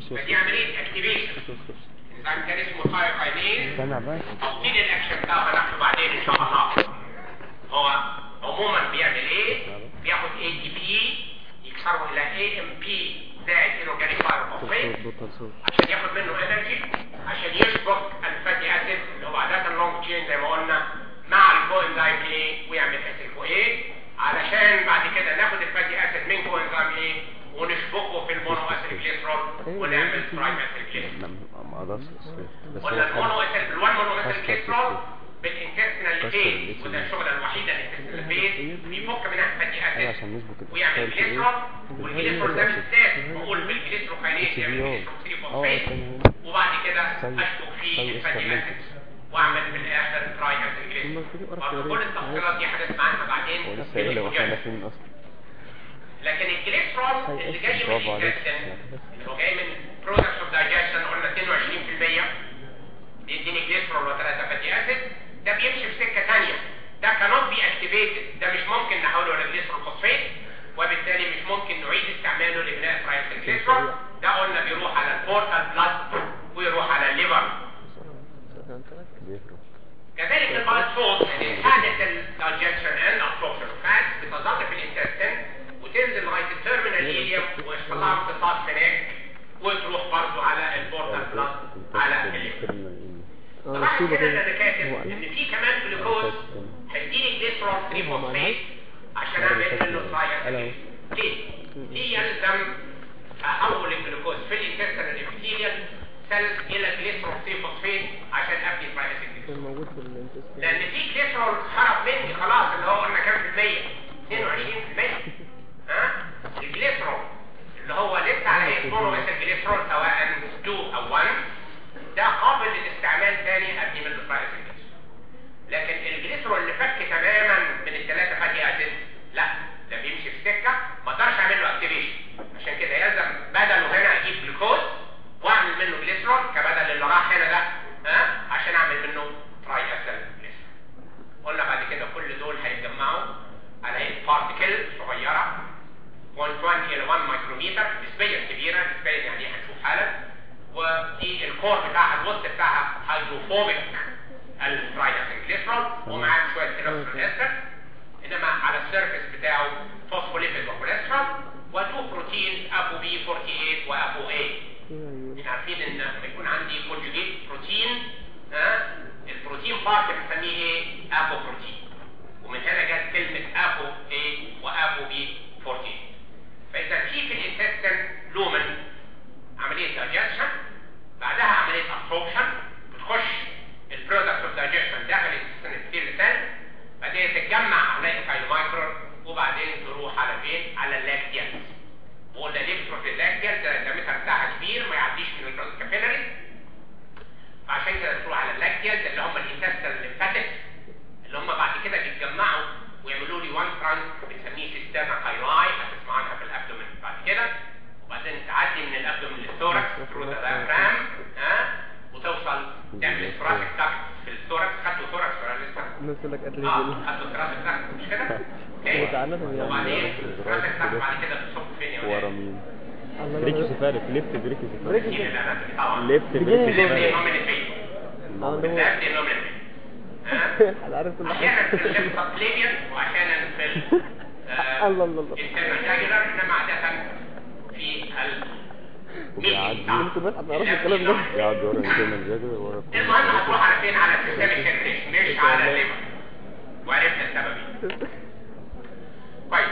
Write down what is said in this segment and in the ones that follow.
فدي عمليه اكتيفيشن انزيم كان اسمه ثايروكاينيز سامع بقى تفصيل الاكشن بتاعه هناخده بعدين ان شاء الله هو عموما بيعمل ايه بياخد اي تي بي يكسره الى اي ام بي زائد ايروجانيك بايروفوسفيت بطل صوت عشان ياخد منه انرجي عشان يشبك الفاتي اسيد اللي هو عاده لونج تشين زي ما قلنا مع الكو انزيم ايه ويعمل اسيد كو ايه علشان بعد كده ناخد الفاتي اسيد من كو انزيم ايه ونشبكه في المونو اسيد جليسرول ونعمل برايم اسيد جليسرول ما ما اقدرش أصفر. بس قلنا هو المونو حاجة اسيد الوان مونو اسيد كسر جليسرول الاسم. بالانتستينال كسر فيز الاسم. وده الشغله الوحيده الانتستينال فيز بيفك منها الفاتي أيوة اسيد عشان نثبت ويعمل الأفكار في إيه. جليسرول والجليسرول ده بالذات بقول بالجليسروكاينيز يعمل جليسرول 3 فوسفيت وبعد كده سوي- اشبك فيه سوي الفاتي استرلينك. اسيد واعمل في الاخر تراي اسيد ثم جليسرول في قرف برضه غريب. كل التفصيلات دي هنسمع عنها بعدين هو في لسه قايل لي واحنا الفيديو. داخلين اصلا لكن الجليسرول طيب، اللي جاي من برافو عليك. الانتستين اللي هو جاي من برودكتس اوف دايجيشن قلنا 22% بيديني جليسرول و3 فاتي اسيد ده بيمشي في سكه ثانيه ده كانوت بي اكتيفيتد ده مش ممكن نحوله لجليسرول فوسفيت وبالتالي مش ممكن نعيد استعماله لبناء ترايسل جليسرول ده قلنا بيروح على البورتال بلاد ويروح على الليفر بيفرق كذلك البلد صوت يعني حادث الدايجكشن اند ابسوربشن فات بتظل في الانتستين وتنزل لغايه التيرمينال ايليوم ويحصل لها امتصاص هناك وتروح برضه على البورتال بلاد على الليفر طبعا كده انا كاتب ان في كمان جلوكوز هيديني جليسرول 3 فوسفيت عشان اعمل منه ترايل ليه؟ ليه يلزم احول الجلوكوز في الانتستين الابيثيليال سيلز الى جليسرول 3 فوسفيت عشان ابني ترايل كان موجود في الانتستين لان في جليسرول خرج مني خلاص اللي هو قلنا كام في المية 22% ها الجليسرول اللي هو لسه على ايه مونو مثل جليسرول سواء 2 او 1 ده قابل للاستعمال تاني ابني منه فايز لكن الجليسرول اللي فك تماما من الثلاثه فاتي اسيد لا ده بيمشي في سكه ما اقدرش اعمل له اكتيفيشن عشان كده يلزم بدله هنا اجيب جلوكوز واعمل منه جليسرول كبدل اللي راح هنا ده ها عشان اعمل منه تراي اسيد جليسرول قلنا بعد كده كل دول هيتجمعوا على هيئه بارتكل صغيره 1.1 الى 1 مايكرومتر نسبيا كبيره نسبيا يعني هنشوف حالا ودي الكور بتاعها الوسط بتاعها هيدروفوبيك التراياسين جليسرول ومعاه شويه كوليسترول استر انما على السيرفيس بتاعه فوسفوليبيد وكوليسترول وتو بروتين ابو بي 48 وابو اي احنا عارفين ان لما يكون عندي كونجوجيت بروتين ها البروتين بارت بنسميه ايه ابو بروتين ومن هنا جت كلمه ابو ايه وابو بي 48 فاذا في في الانتستين لومن عمليه دايجيشن بعدها عمليه ابسوربشن بتخش البرودكت اوف دايجيشن داخل الانتستين كتير سيل بعدين تتجمع على الكايلومايكرون وبعدين تروح على فين على اللاكتيالز وقلنا ليه بتروح للاكتيالز ده الدمتر بتاعها كبير ما يعديش من الكابيلاري عشان كده تروح على اللاكتيالز اللي هم الانتستين الليمفاتيك اللي هم بعد كده بيتجمعوا ويعملوا لي وان ترانس بنسميه سيستما كايلاي هتسمع عنها في الابدومين بعد كده وبعدين تعدي من الابدومين للثوركس ثرو ذا diaphragm ها وتوصل تعمل ثوراسيك داكت في الثوركس خدتوا ثوركس ولا لسه؟ الناس يقول لك قتل اه الجلد خدتوا ثوراسيك داكت مش كده؟ اوكي وتعالى يعني. وبعدين ثوراسيك داكت بعد كده بتصب فين يا ولاد؟ ورا مين بريكي سفارف ليفت بريكي سفارف مين الاناتومي طبعا ليفت بريكي الليفت سفارف انومينيتي الليفت انومينيتي ها؟ انا عارف كل احيانا حاجه في الليفت سبليفيان واحيانا في ال الله الله الله الانترنجاجولار انما عادة في ال وبيعدي ميدي. انتوا بس هتعرفوا الكلام ده يقعد ورا الانترنال جاجر ورا المهم هتروح على فين على السيستم السيركيشن مش على الليفر وعرفنا السبب ايه. كويس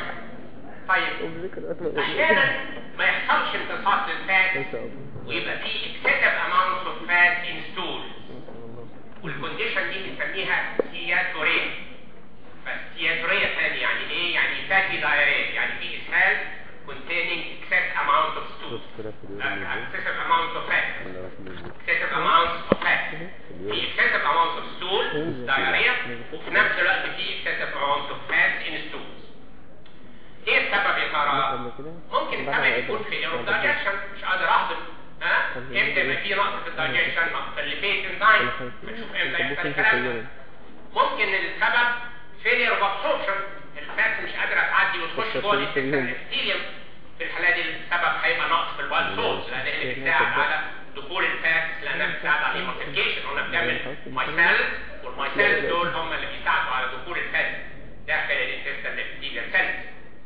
طيب احيانا ما يحصلش امتصاص ان للفات شاء الله ويبقى في excessive amounts of fat in stool والكونديشن دي بنسميها سياتوريا فالسياتوريا ثاني يعني ايه يعني فاتي دايريا يعني في اسهال containing excess amount of stool uh, excessive amount of fat excessive amounts of fat في excessive amounts of stool diarrhea وفي نفس الوقت في excessive amounts of fat in stools ايه السبب يا ترى؟ ممكن السبب يكون في ايرور دايجيشن مش قادر اهضم ها امتى يبقى في نقص في الدايجيشن نقص في الليبيد انزايم بنشوف امتى يحصل الكلام ده ممكن السبب فيلير اوف ابسوربشن الفات مش قادره تعدي وتخش جوه الابيثيليوم في الحاله دي السبب هيبقى نقص في الوايت البال سولز لان هي بتساعد على دخول الفات لانها بتساعد على الايموسيفيكيشن قلنا بتعمل مايسيلز والمايسيلز دول هم اللي بيساعدوا على دخول الفات داخل الانتستين ابيثيليال سيلز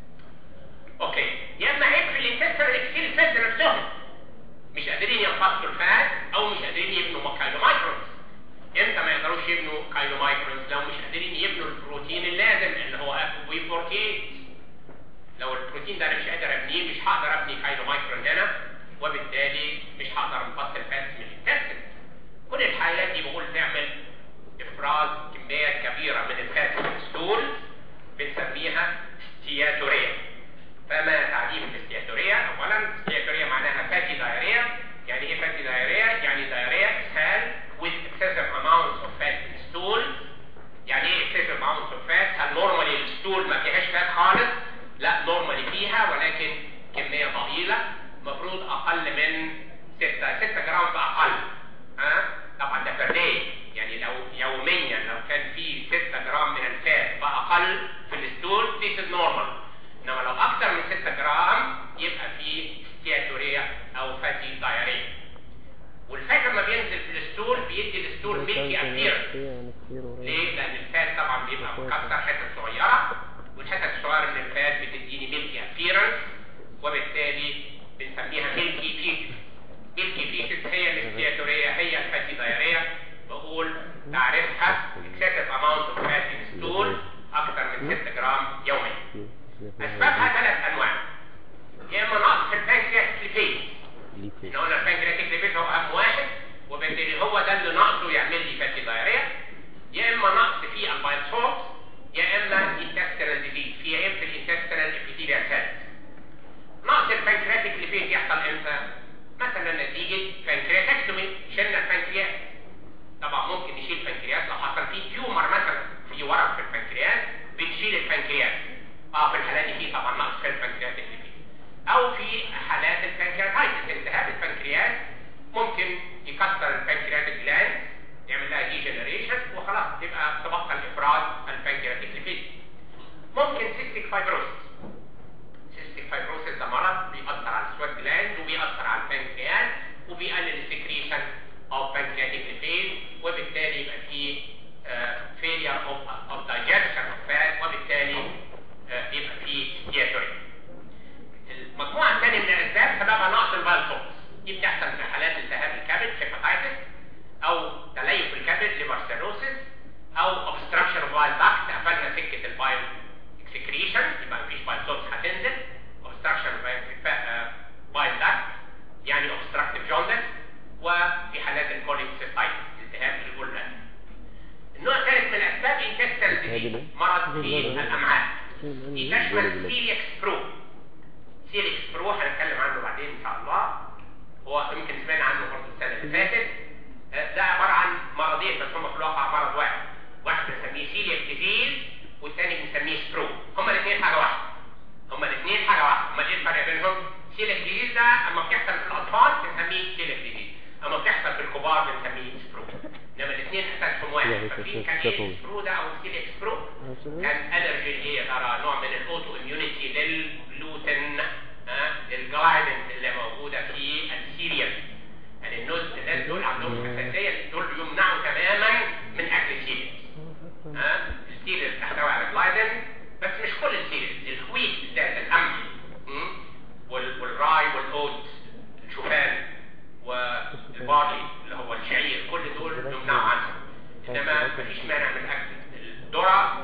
اوكي يا اما عيب في الانتستين ابيثيليال سيلز نفسهم مش قادرين ينفصلوا الفات او مش قادرين يبنوا كايلومايكرونز امتى ما يقدروش يبنوا كايلومايكرونز لو مش قادرين يبنوا البروتين اللازم اللي هو اف بي 48 لو البروتين ده انا مش قادر ابنيه مش هقدر ابني كايلومايكرون هنا وبالتالي مش هقدر امتص الفات من الانتستين كل الحالات دي بقول تعمل افراز كميات كبيره من الفات في الستول بنسميها ستياتوريا فما تعريف الاستياتوريا اولا استياتوريا معناها فاتي دايريا يعني ايه فاتي دايريا يعني دايريا اسهال with excessive amounts of fat in stool يعني ايه excessive amounts of fat هل نورمالي الستول ما فيهاش فات خالص لا نورمالي فيها ولكن كميه ضئيله المفروض اقل من 6 6 جرام فاقل ها طبعا ده per day يعني لو يوميا لو كان في 6 جرام من الفات فاقل في الستول this is normal انما لو اكثر من 6 جرام يبقى في ستياتوريا او فاتي دايريا والفات لما بينزل في الستول بيدي الستول ميلكي ابيرنس ليه؟ لان الفات طبعا بيبقى مكسر حتت صغيره والحتت الصغيره من الفات بتديني ميلكي ابيرنس وبالتالي بنسميها ميلكي بيسز ميلكي بيسز هي الاستياتوريا هي الفاتي دايريا بقول تعرفها excessive amount of fat in stool اكثر من 6 جرام يوميا اسبابها ثلاث انواع يا اما نقص في البنكرياس ليبيد احنا قلنا البنكرياتيك ليبيد هو اهم واحد وبالتالي هو ده اللي ناقصه يعمل لي فاتي دايريا يا اما نقص في البايل سولت يا اما intestinal disease في عيب في الانتستينال epithelial cells نقص البنكرياتيك ليبيد يحصل امتى مثلا نتيجه بنكرياتكتومي شلنا البنكرياس طبعا ممكن نشيل البنكرياس لو حصل فيه تيومر مثلا في ورم في البنكرياس بنشيل البنكرياس اه في الحالات دي في طبعا نقص في البنكرياتيك ليبيد او في حالات البنكرياتايتس التهاب البنكرياس ممكن يكسر البنكرياتيك جلاند يعمل لها ديجنريشن وخلاص تبقى تبطل افراز البنكرياتيك ليبيد ممكن سيستيك فايبروسيس سيستيك فايبروسيس ده مرض بيأثر على السويت جلاند وبيأثر على البنكرياس وبيقلل السكريشن اوف بنكرياتيك ليبيد وبالتالي يبقى في فيلير اوف اوف دايجستشن اوف فات وبالتالي آه، يبقى في ستياتوري المجموعه الثانيه من الاسباب سببها نقص البالسولز دي بتحصل في حالات التهاب الكبد هيباتايتس او تليف الكبد ليفر سيروسيس او اوبستراكشن اوف بايل داكت قفلنا سكه البايل اكسكريشن يبقى مفيش بايل سولز هتنزل اوبستراكشن بايل داكت يعني اوبستراكتيف جوندس وفي حالات الكوليكسيستايتس التهاب الجلد النوع الثالث من الاسباب انتستال ديزيز مرض في الامعاء دي تشمل سيليكس برو سيليكس برو هنتكلم عنه بعدين ان شاء الله هو يمكن سمعنا عنه برضه السنه اللي فاتت آه، ده عباره عن مرضين بس هم في الواقع مرض واحد واحد بنسميه سيليك ديزيز والثاني بنسميه سبرو هما الاثنين حاجه واحده هما الاثنين حاجه واحده امال ايه الفرق بينهم سيليك ديزيز ده اما بتحصل في الاطفال بنسميه سيليك ديزيز اما بتحصل في الكبار بنسميه سبرو انما الاثنين اساسهم واحد يعني ففي كان كيف- ايه سبرو ده او سيليك سبرو كان الرجي اللي هي ترى نوع من الاوتو اميونيتي للجلوتين ها للجلايدنز اللي موجوده في السيريال يعني الناس الناس دول عندهم حساسيه دول يمنعوا تماما من اكل السيريال ها السيريال تحتوي على جلايدن بس مش كل السيريال الخويت بالذات القمح م? وال- والراي والاوت الشوفان والبارلي اللي هو الشعير كل دول يمنعوا عنهم انما مفيش مانع من اكل الذره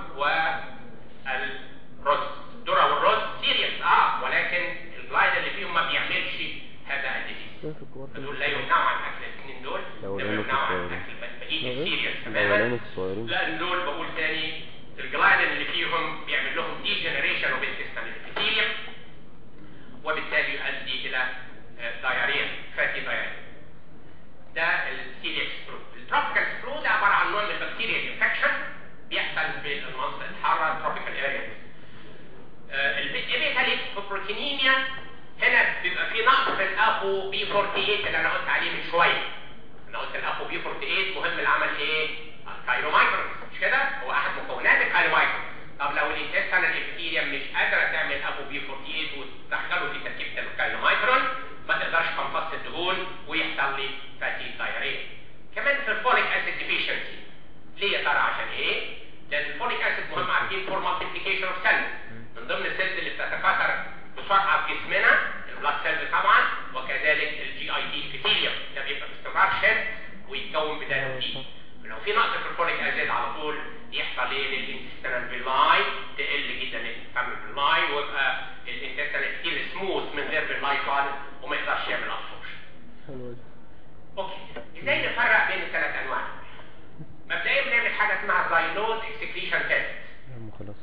والرز الذره والرز سيريس اه ولكن الجلايد اللي فيهم ما بيعملش هذا الديزيز فدول لا يمنعوا عن اكل الاثنين دول لو لا لانه يمنعوا عن الصغيرين. اكل بقيه لو السيريس لانه تماما الصغيرين لان دول بقول تاني الجلايدن اللي فيهم بيعمل لهم ديجنريشن اوف انتستينال ابيثيليوم وبالتالي يؤدي الى دايريا فاتي دايريا ده السيليك سبرو التروبيكال سبرو ده عباره عن نوع من البكتيريا انفكشن بيحصل في المناطق الحاره تروبيكال اريا الابيتاليك بروتينيميا هنا بيبقى في نقص في الاخو بي 48 اللي انا قلت عليه من شويه انا قلت الاخو بي 48 مهم العمل ايه الكايرومايكرون مش كده هو احد مكونات الكايرومايكرون طب لو الانتستينال ابيثيليوم مش قادره تعمل اخو بي 48 وتدخله في تركيبه الكايرومايكرون ما تقدرش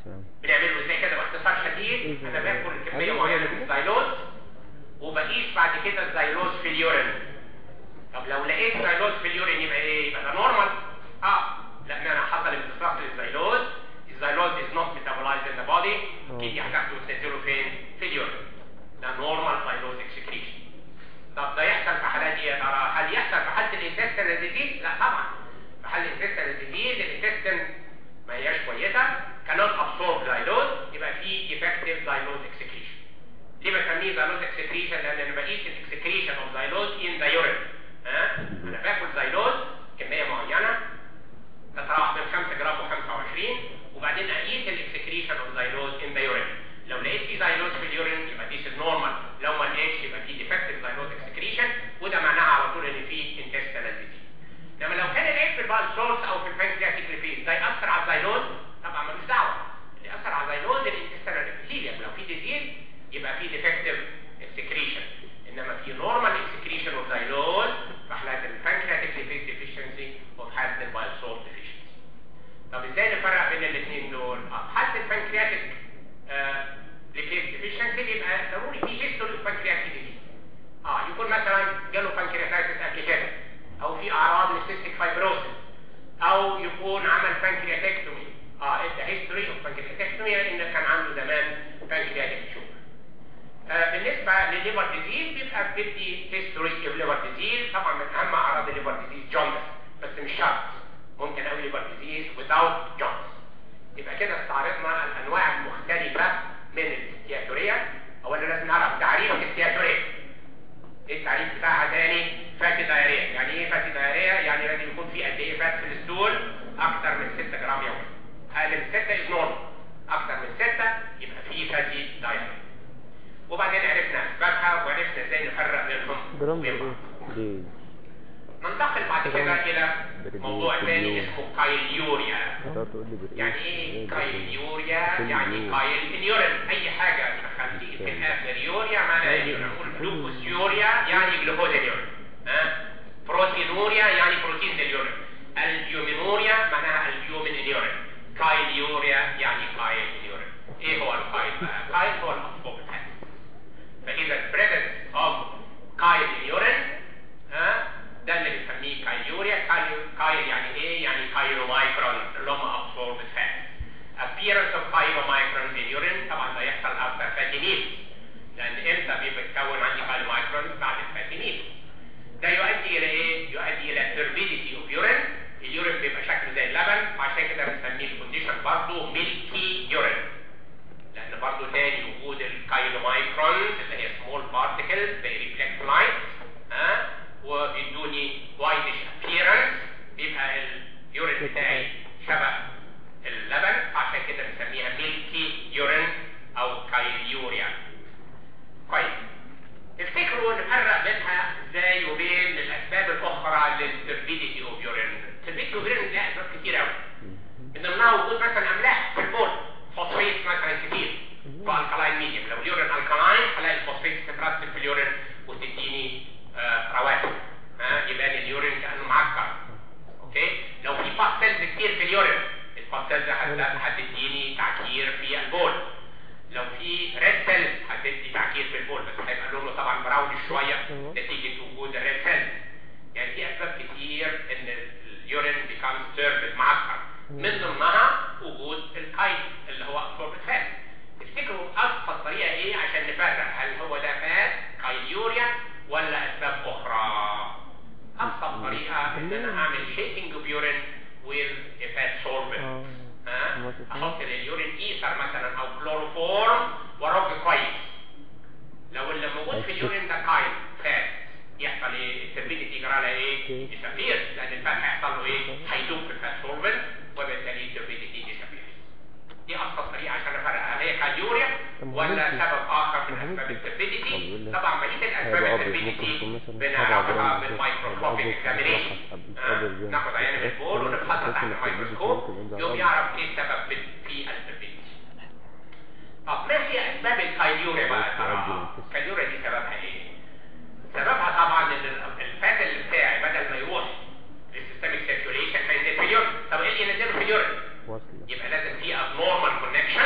السلام بنعمله ازاي كده باختصار شديد انا باكل كميه معينه من الزيلوز وبقيس بعد كده الزيلوز في اليورين طب لو لقيت زيلوز في اليورين يبقى ايه يبقى ده نورمال اه لان انا حصل امتصاص للزيلوز الزيلوز is not metabolized in the body اكيد هتاخده وتنزله فين في اليورين ده نورمال زيلوز اكسكريشن طب ده يحصل في حالات ايه يا ترى هل يحصل في حاله الانتستين ديزيز لا طبعا في حاله الانتستين ديزيز الانتستين ما هياش كويسه cannot absorb زيلوز يبقى في defective زيلوز اكسكريشن ليه بسميه زيلوز اكسكريشن لان انا بقيس الاكسكريشن اوف زيلوز ان ذا يورين ها انا باكل زيلوز كميه معينه تتراوح بين 5 جرام و25 وبعدين اقيس الاكسكريشن اوف زيلوز ان ذا يورين لو لقيت في زيلوز في اليورين يبقى دي نورمال لو ما لقيتش يبقى في ديفكتيف زيلوز اكسكريشن وده معناها على طول ان في انتستينال ديزيز انما لو كان العيب في البالسولز او في البنكرياتيك ليبيد ده ياثر على الزيلوز طبعا ملوش دعوه اللي ياثر على الزيلوز الانتستينال ابيثيليوم لو في ديزيز يبقى في ديفكتيف اكسكريشن انما في نورمال اكسكريشن اوف زيلوز في حالات البنكرياتيك ليبيد ديفيشنسي وفي حاله البالسول ديفيشنسي طب ازاي نفرق بين الاثنين دول؟ اه في حاله البنكرياتيك ليبيد ديفيشنسي يبقى ضروري في هيستوري اوف بنكرياتيك ديزيز اه يكون مثلا جاله بنكرياتايتس قبل كده او في اعراض للسيستيك فايبروسيس او يكون عمل بانكرياتكتومي اه هيستوري اوف بانكرياتكتومي لان كان عنده زمان بانكرياتيك تيومر آه بالنسبه للليفر ديزيز بيبقى بدي هيستوري اوف ليفر ديزيز طبعا من اهم اعراض الليفر ديزيز جوندس بس مش شرط ممكن قوي ليفر ديزيز without جوندس يبقى كده استعرضنا الانواع المختلفه من الستياتوريه اولا لازم نعرف تعريف الستياتوريه ايه التعريف بتاعها تاني فاتي دايريا يعني ايه فاتي دايريا يعني لازم يكون في قد ايه فات في الستول اكتر من 6 جرام يوميا اقل من 6 از نورمال اكتر من 6 يبقى في فاتي دايريا وبعدين عرفنا اسبابها وعرفنا ازاي نفرق بينهم جرام وبين ايه بعض. دي ننتقل بعد كده الى موضوع تاني اسمه كايليوريا هتقعد تقول لي بريد يعني ايه كايليوريا كل يعني يوم. كايل اليورين اي حاجه تخليه في الاخر يوريا معناها اليورين نقول جلوكوسيوريا يعني جلوكوز اليورين ها بروتينوريا يعني بروتين اليورين البيومينوريا معناها البيومين اليورين كايليوريا يعني كايل اليورين ايه هو الكايل بقى كايل هو الاصبوب الحاد فاذا presence of كايل اليورين ها ده اللي بنسميه كايليوريا كايل كايل يعني ايه يعني كايلومايكرون اللي هم absorbed fat appearance of chylomicrons in urine طبعا ده يحصل after fatty meals لان امتى بيتكون عندي chylomicrons بعد الفاتي meals ده يؤدي الى ايه يؤدي الى turbidity of urine اليورين بيبقى شكله زي اللبن وعشان كده بنسميه الكونديشن برضه ميلكي يورين لان برضه تاني وجود الكايلومايكرونز اللي هي سمول بارتكلز they reflect light ها وبيدوني وايتش appearance بيبقى اليورين بتاعي شبه اللبن عشان كده بنسميها ميلكي يورين او كايليوريا كويس تفتكروا نفرق بينها ازاي وبين الاسباب الاخرى للتربيديتي اوف يورين التربيديتي اوف يورين لها اسباب كتير قوي من ضمنها وجود مثلا املاح في البول فوسفيت مثلا كتير والكلاين ميديوم لو اليورين الكلاين هلاقي الفوسفيت تترسب في اليورين وتديني آه رواسب ها يبقى لي اليورين كانه معكر اوكي لو في باستلز كتير في اليورين الباستلز هتديني تعكير في البول لو في ريد سيلز هتدي تعكير في البول بس هيبقى لونه طبعا براونش شويه نتيجه وجود الريد سيلز يعني في اسباب كتير ان اليورين بيكام ستيربد معكر من ضمنها وجود الكايت اللي هو ابسوربت فات تفتكروا ابسط طريقه ايه عشان نفرق هل هو ده فات كايليوريا ولا اسباب اخرى ابسط طريقه ان انا اعمل شيكينج اوف يورين with a fat sorbent ها احط اليورين ايثر مثلا او كلوروفورم وارج كويس لو اللي موجود في اليورين ده كاين فات يحصل ايه التربيديتي يجرى لها ايه يسافير لان الفات هيحصل له ايه هيدوب في الفات سولفنت وبالتالي التربيديتي يسافير دي ابسط طريقه عشان افرقها هي كاليوريا ولا سبب اخر من اسباب التربيديتي طبعا بقيه الاسباب التربيديتي بنعرفها بالميكروسكوبيك اكزامينيشن ناخد عينه من البول ونفحصها تحت الميكروسكوب يوم يعرف ايه السبب في في التربيديتي طب ما هي اسباب الكاليوريا بقى يا ترى؟ الكاليوريا دي سببها ايه؟ سببها طبعا ان الفات اللي بتاعي بدل ما يروح للسيستميك سيركيوليشن هينزل في اليورين طب ايه اللي ينزله في اليورين؟ وصل يبقى لازم في abnormal connection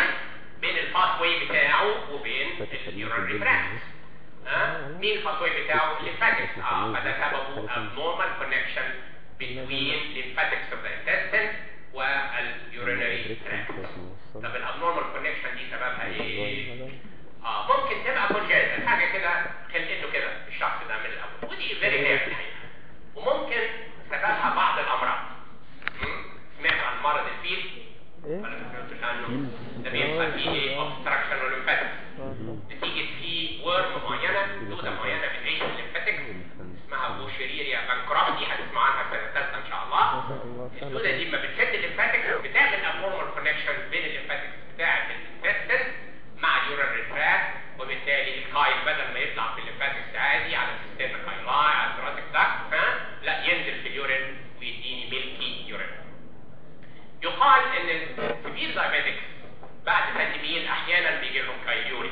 الباثوي بتاعه الليمفاتكس اه فده سببه abnormal connection between lymphatics of the intestine والurinary tract طب الابنورمال كونكشن دي سببها ايه؟ اه ممكن تبقى كونجنتال حاجه كده خلقته كده الشخص ده من الاول ودي فيري رير الحقيقه وممكن سببها بعض الامراض مم؟ سمعت عن مرض الفيل ايه ولا ما سمعتش عنه ده بيحصل فيه ايه اوبستراكشن والليمفاتكس نتيجه في ورم معينه دوده معينه بتعيش في الليمفاتكس اسمها بوشيريريا بانكرافتي هتسمعوا عنها السنه الثالثه ان شاء الله الدوده دي لما بتسد الليمفاتكس بتعمل ابنورمال كونكشن بين الليمفاتكس بتاعه الانتستين مع اليورال تراك وبالتالي الكايل بدل ما يطلع في الليمفاتكس عادي على السيستم كايلاي على الثراتيك داكت ها لا ينزل في اليورين ويديني ميلكي يورين يقال ان السبيل دايابيتكس بعد تدمين احيانا بيجي لهم كايلوري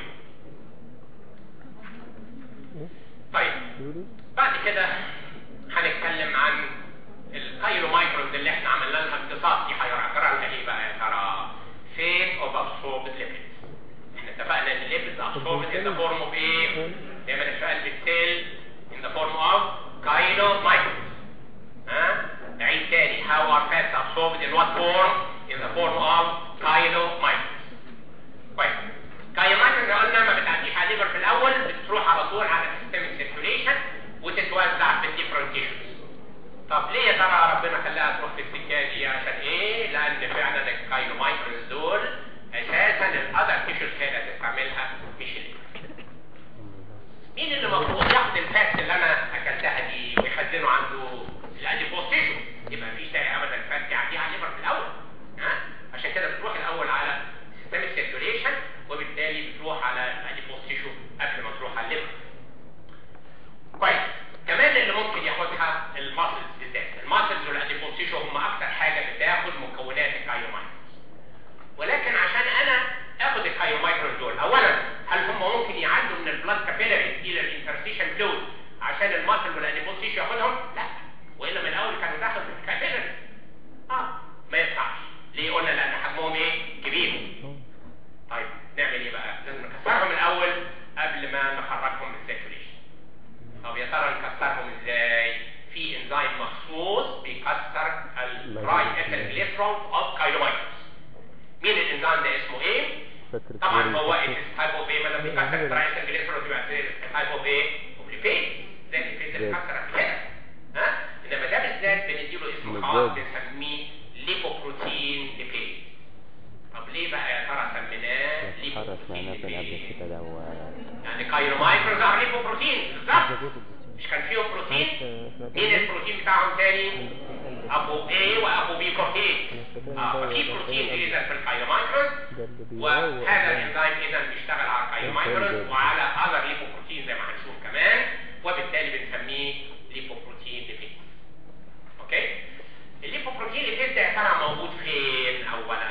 طيب بعد كده هنتكلم عن الكايلومايكرونز اللي احنا عملنا لها اختصاص دي هيعتبرها لها ايه بقى يا ترى فيت اوف ابسوربد ليبيدز احنا اتفقنا ان الليبيدز ابسوربد ان ذا فورم اوف ايه دايما السؤال بالسيل ان ذا فورم اوف كايلومايكرونز ها نعيد تاني how are fats absorbed in what form in the form of chylomicrons كويس chylomicrons قلنا ما بتعديش على الليفر في الاول بتروح على طول على systemic circulation وتتوزع في different tissues طب ليه يا ترى ربنا خلاها تروح في السكه دي عشان ايه لان فعلا الكايلومايكرونز دول اساسا الاذر تيشوز كانت تستعملها مش الليفر مين اللي المفروض ياخد الفات اللي انا اكلتها دي ويخزنه عنده الاديبوستيشن يبقى مفيش داعي ابدا الفات يعديها على الليفر في الاول ها عشان كده بتروح الاول على سيستم سيركيوليشن وبالتالي بتروح على الاديبوستيشن قبل ما تروح على الليفر كويس كمان اللي ممكن ياخدها الماسلز بالذات الماسلز والاديبوستيشن هم اكتر حاجه بتاخد مكونات الكايومايكرونز ولكن عشان انا اخد الكايومايكرونز دول اولا هل هم ممكن يعدوا من البلاد كابيلاريز الى الانترستيشن فلويد عشان الماسل والاديبوستيشن ياخدهم لا والا من الاول كانوا داخل في الكابيلاريز اه ما ينفعش ليه قلنا لان حجمهم ايه كبير طيب نعمل ايه بقى لازم نكسرهم الاول قبل ما نخرجهم من السيركيوليشن طب يا ترى نكسرهم ازاي في انزيم مخصوص بيكسر التراي ايثيل جليسرول اوف كايلومايكروس مين الانزيم ده اسمه ايه طبعا هو تايب اوف ايه ما لما بيكسر التراي ايثيل جليسرول بيبقى تايب اوف ايه اوبليبيد زي البيت اللي اتكسر كده ها انما ده بالذات بنديله اسم خاص بنسميه ليبوبروتين ليبيد طب ليه بقى يا ترى سميناه حرس معناه ليبوبروتين في القبل ليبيد كده لو يعني كايرومايكروز ار ليبوبروتين بالظبط مش كان فيهم بروتين مين البروتين بتاعهم تاني ابو A وابو B بروتين اه ففي بروتين اذا في الكايرومايكروز وهذا الانزيم اذا بيشتغل على الكايرومايكروز وعلى اذر ليبوبروتين زي ما هنشوف كمان وبالتالي بنسميه ليبوبروتين ليبيد اوكي الليبوبروتين ليبيد ده يا ترى موجود فين اولا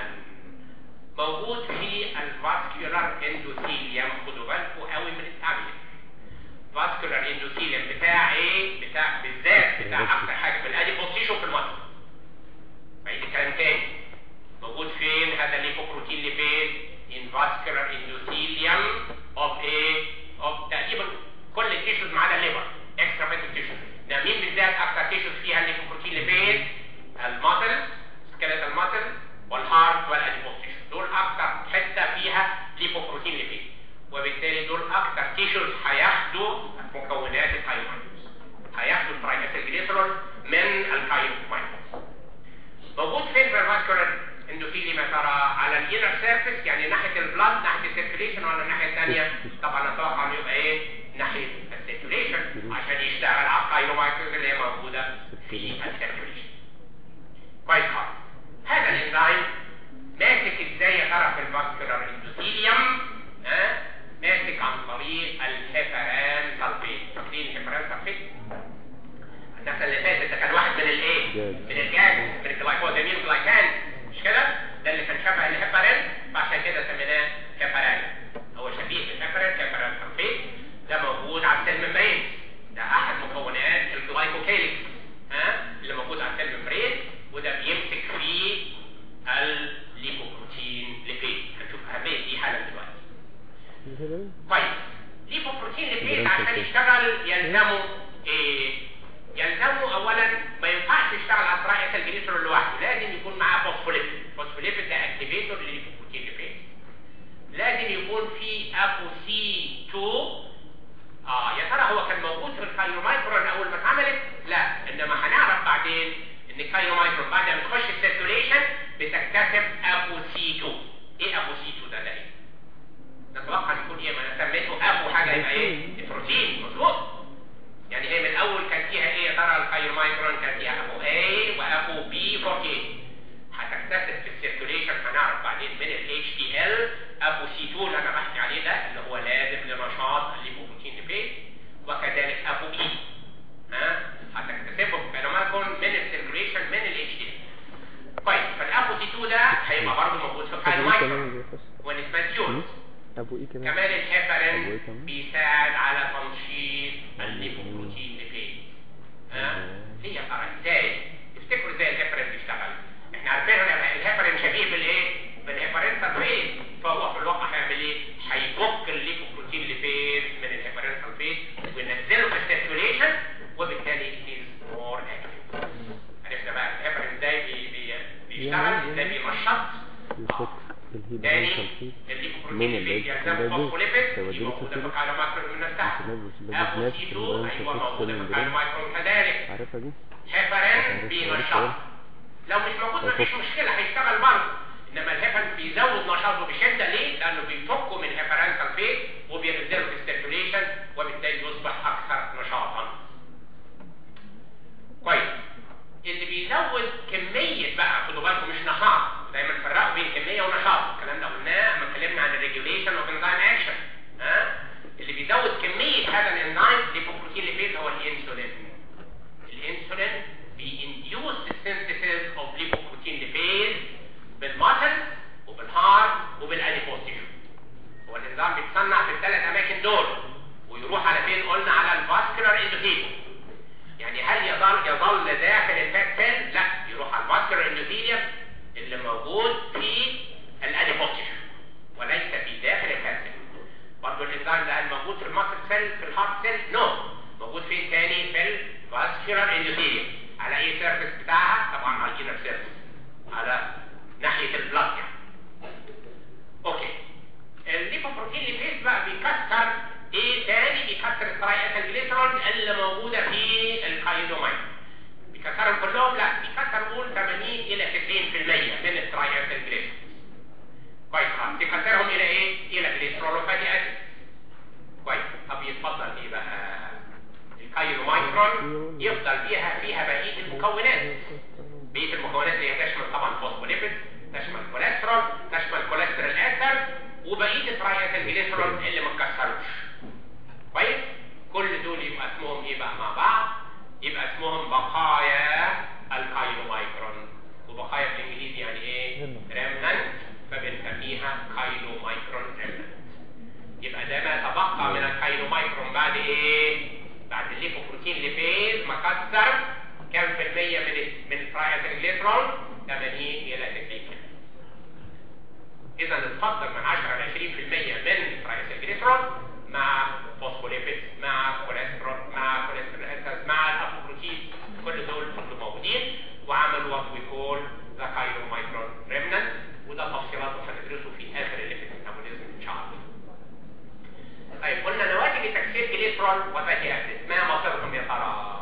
موجود في الفاسكولار اندوثيليوم خدوا بالكم قوي من التعبير فاسكولار اندوثيليوم بتاع ايه بتاع بالذات بتاع اكتر حاجه في الاديبوسيشن في المصل بعيد الكلام تاني موجود فين هذا الليبوبروتين ليبيد in vascular endothelium of ايه of تقريبا كل التيشوز ما عدا الليفر اكسترا فاتيك تيشوز ده مين بالذات اكتر تيشوز فيها الليبوبروتين ليبيد الماسل سكيلتال ماسل والهارت والاديبوسيشن دول اكتر حته فيها ليبوبروتين ليبيد وبالتالي دول اكتر تيشوز هياخدوا مكونات الكايومايكروس هياخدوا الترايميثيلجليسرول من الكايومايكروس موجود فين في الفاسكولار اندوثيليوم يا ترى على الانر سيرفيس يعني ناحيه البلاد ناحيه السيركيليشن ولا الناحيه الثانيه طبعا اتوقع انه يبقى ايه ناحيه السيركيليشن عشان يشتغل على الكايرومايكروز اللي هي موجوده في السيركيليشن كويس خالص هذا الانزيم ماسك ازاي يا ترى في الفاسكولار اندوثيليوم ها ماسك عن طريق الهيبران سلفيت فاكرين الهيبران سلفيت الناس اللي فاتت ده كان واحد من الايه من الجاز من الجلايكوزامين جلايكان مش كده ده اللي كان شبه الهيبران فعشان كده سميناه هيبران هو شبيه بالهيبران هيبران سلفيت ده موجود على السيل ممبرين ده احد مكونات الجلايكوكيليكس ها اللي موجود على السيل ممبرين وده بيمسك فيه الليبوبروتين ليبيد هنشوف اهميه دي حالا دلوقتي طيب ليبوبروتين ليبيد عشان يشتغل يلزموا ايه يلزموا اولا ما ينفعش يشتغل على التراي الجليسرول لوحده لازم يكون معاه فوسفوليبيد فوسفوليبيد ده اكتيفيتور للليبوبروتين ليبيز لازم يكون في ابو سي 2 اه يا ترى هو كان موجود في الكايرومايكرون اول ما اتعملت لا انما هنعرف بعدين ان الكايرومايكرون بعد ما تخش السيركيوليشن بتكتسب ابو سي 2 ايه ابو سي 2 ده ده ايه نتوقع ان يكون ايه ما انا سميته ابو حاجه يبقى ايه بروتين مظبوط يعني هي من الاول كان فيها ايه يا ترى الكايرومايكرون كان فيها ابو A وابو B بروتين هتكتسب في السيركيوليشن هنعرف بعدين من ال HDL ابو سي 2 اللي انا بحكي عليه ده اللي هو لازم لنشاط الليبوبروتين ليبيد وكذلك ابو E ها هتكتسبه في الكايرومايكرون من السيركيوليشن من ال HDL طيب فالابو سي 2 ده هيبقى برضه موجود في ابو ايه الكايرومايكرون كمان بيخش when it's matured ابو ايه كمان كمان أبو إيه الهيبرين كمان؟ بيساعد على تنشيط الليبوبروتين ليبيد ها هي ترى ازاي تفتكروا ازاي الهيبرين بيشتغل احنا عارفين ان الهيبرين شبيه بالايه بالهيبرين سلفيت فهو في الواقع هيعمل ايه هيفك الليبوبروتين ليبيد من الهيبرين سلفيت وينزله في السيركيوليشن وبالتالي it is more active عرفنا بقى الهيبرين ازاي بي بي بيشتغل ازاي بينشط يفك الهيد تاني سلفيت الليبوبروتين من ليبيد الليل يلزم فوسفوليبيد دي توديه موجوده في للسيركيوليشن الكايرومايكرون من نفسها عشان ابو ناس سي 2 البلاد ايوه سلفيت موجوده في سلم الكايرومايكرون كذلك عارفها دي هيبرين بينشط لو مش موجود مفيش مشكله هيشتغل برضه انما الهيبرين بيزود نشاطه بشده ليه؟ لانه بيفكه من هيبرين سلفيت وبينزله في السيركيوليشن وبالتالي يصبح اكثر نشاطا. كويس اللي بيزود كميه بقى خدوا بالكم مش نشاط دايما فرقوا بين كميه ونشاط الكلام ده قلناه لما اتكلمنا عن الريجوليشن اوف انزيم اكشن ها اللي بيزود كميه هذا الانزيم ليبوبروتين ليبيز هو الانسولين الانسولين بينديوس السينثيسيس اوف ليبوبروتين ليبيز بالماسل وبالهارت وبالاديبوز تيشو هو الانزيم بيتصنع في الثلاث اماكن دول ويروح على فين قلنا على الفاسكولار اندوثيليوم يعني هل يظل يظل داخل الفات سيل لا يروح على الفاسكولار اندوثيليوم اللي موجود في الاديبوز تيشو وليس في داخل الفات سيل برضه الانزيم ده الموجود في الماسل سيل في الهارت سيل نو موجود فين تاني في الفاسكولار اندوثيليوم على اي سيرفيس بتاعها طبعا على الانر سيرفيس على ناحيه البلاد يعني اوكي الليبوبروتين ليبيز بقى بيكسر ايه تاني بيكسر التراي جليسرول اللي موجوده في الكايدوماين بيكسرهم كلهم لا بيكسر قول 80 الى 90% من التراي جليسرول كويس خالص بيكسرهم الى ايه الى جليسرول وفاتي اسيد كويس طب يتفضل ايه بقى الكايرومايكرون يفضل فيها فيها بقيه المكونات بقيه المكونات اللي هي تشمل طبعا فوسفوليبيد تشمل كوليسترول تشمل كوليسترول اثر وبقيه الترايثل جليسرول اللي ما اتكسروش كويس كل دول يبقى اسمهم ايه بقى مع بعض يبقى اسمهم بقايا الكايرومايكرون وبقايا بالانجليزي يعني ايه ريمننت فبنسميها كايرومايكرون ريمننت يبقى ده ما تبقى من الكايرومايكرون بعد ايه بعد الليبوبروتين ليبيز ما كسر كام في المية من من الترايثل جليسرول 80 الى 90% اذا اتفضل من 10 ل 20% من الترايثل جليسرول مع فوسفوليبيد مع كوليسترول مع كوليسترول اساس مع الابوبروتين كل دول فضلوا موجودين وعملوا وات وي كول ذا كايرومايكرون ريمننت وده تفصيلاته هندرسه في اخر الليبيد ميتابوليزم ان شاء الله طيب قلنا نواتج تكسير جليسرول وفاتي اسيد ما مصيرهم يا ترى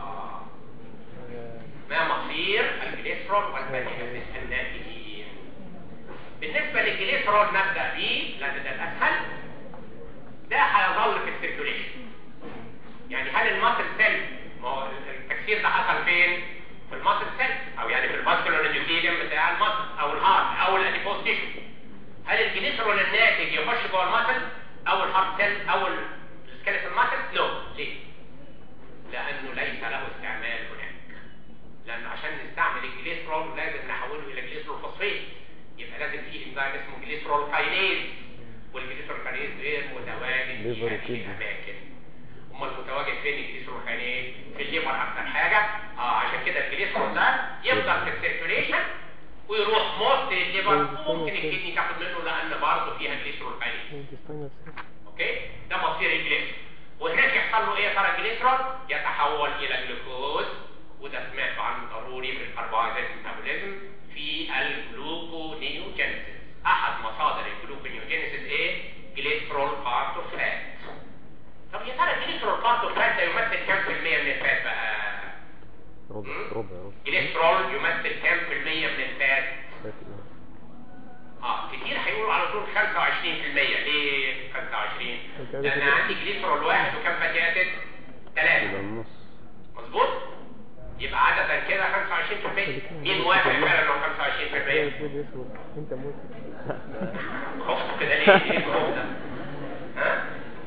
ما مصير الجليسرول والفاتي اسيد الناتجين بالنسبه للجليسرول نبدا به لان ده الاسهل ده هيظل في السيركيوليشن يعني هل الماسل سيل ما هو التكسير ده حصل فين في الماسل سيل او يعني في الفاسكولار اندوثيليوم بتاع الماسل او الهارت او الاديبوز تيشو هل الجليسرول الناتج يخش جوه الماسل او الهارت سيل او السكيلتال ماسل نو ليه لانه ليس له استعمال هناك لان عشان نستعمل الجليسرول لازم نحوله الى جليسرول فوسفات يبقى لازم في انزيم اسمه جليسرول كاينيز والجليسرول كاينيز غير متواجد في ليفر هذه وكدني. الاماكن امال متواجد فين الجليسرول كاينيز في الليفر اكتر حاجه اه عشان كده الجليسرول ده يفضل في السيركيوليشن ويروح موست للليفر وممكن الكدني تاخد منه لان برضه فيها جليسرول كاينيز اوكي ده مصير الجليسرول وهناك يحصل له ايه يا ترى الجليسرول الجليسرول يتحول الى جلوكوز وده سمعت عنه ضروري في الكربوهيدرات ميتابوليزم في الجلوكونيوجينيسيس احد مصادر الجلوكونيوجينيسيس ايه جليسرول بارت اوف فات طب يا ترى الجليسرول بارت اوف فات ده يمثل كام في المية من الفات بقى ربع ربع ربع جليسرول يمثل كام في المية من الفات فات إيه؟ اه كتير هيقولوا على طول 25% ليه 25 أنت لان عارف عندي جليسرول واحد وكم فاتي اسيد يبقى 3 النص مظبوط يبقى عادة كده 25% مين موافق فعلا انه 25% اسود اسود انت موت خفت كده ليه ايه الخوف ده ها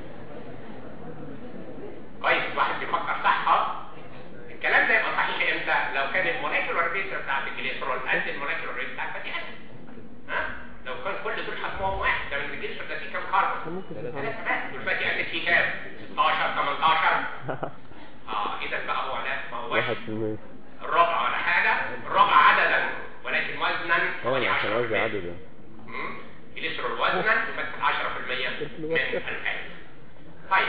كويس واحد بيفكر صح اه الكلام ده يبقى صحيح امتى لو كان الموليكولار ريت بتاعت الجليسرول قد الموليكولار ريت بتاعت الفاتي اسيد ها لو كان كل دول حجمهم واحد ده من الجليسرول ده فيه كام كربون ممكن ثلاثة بس والفاتي اسيد فيه كام 16 18 اه اذا بقى هو لا ما هوش واحد في المية الربع ولا حاجة الربع عددا ولكن وزنا حوالي اه عشان 10%. قصدي عدد مم. يلسر الوزن يمثل 10% من الفات طيب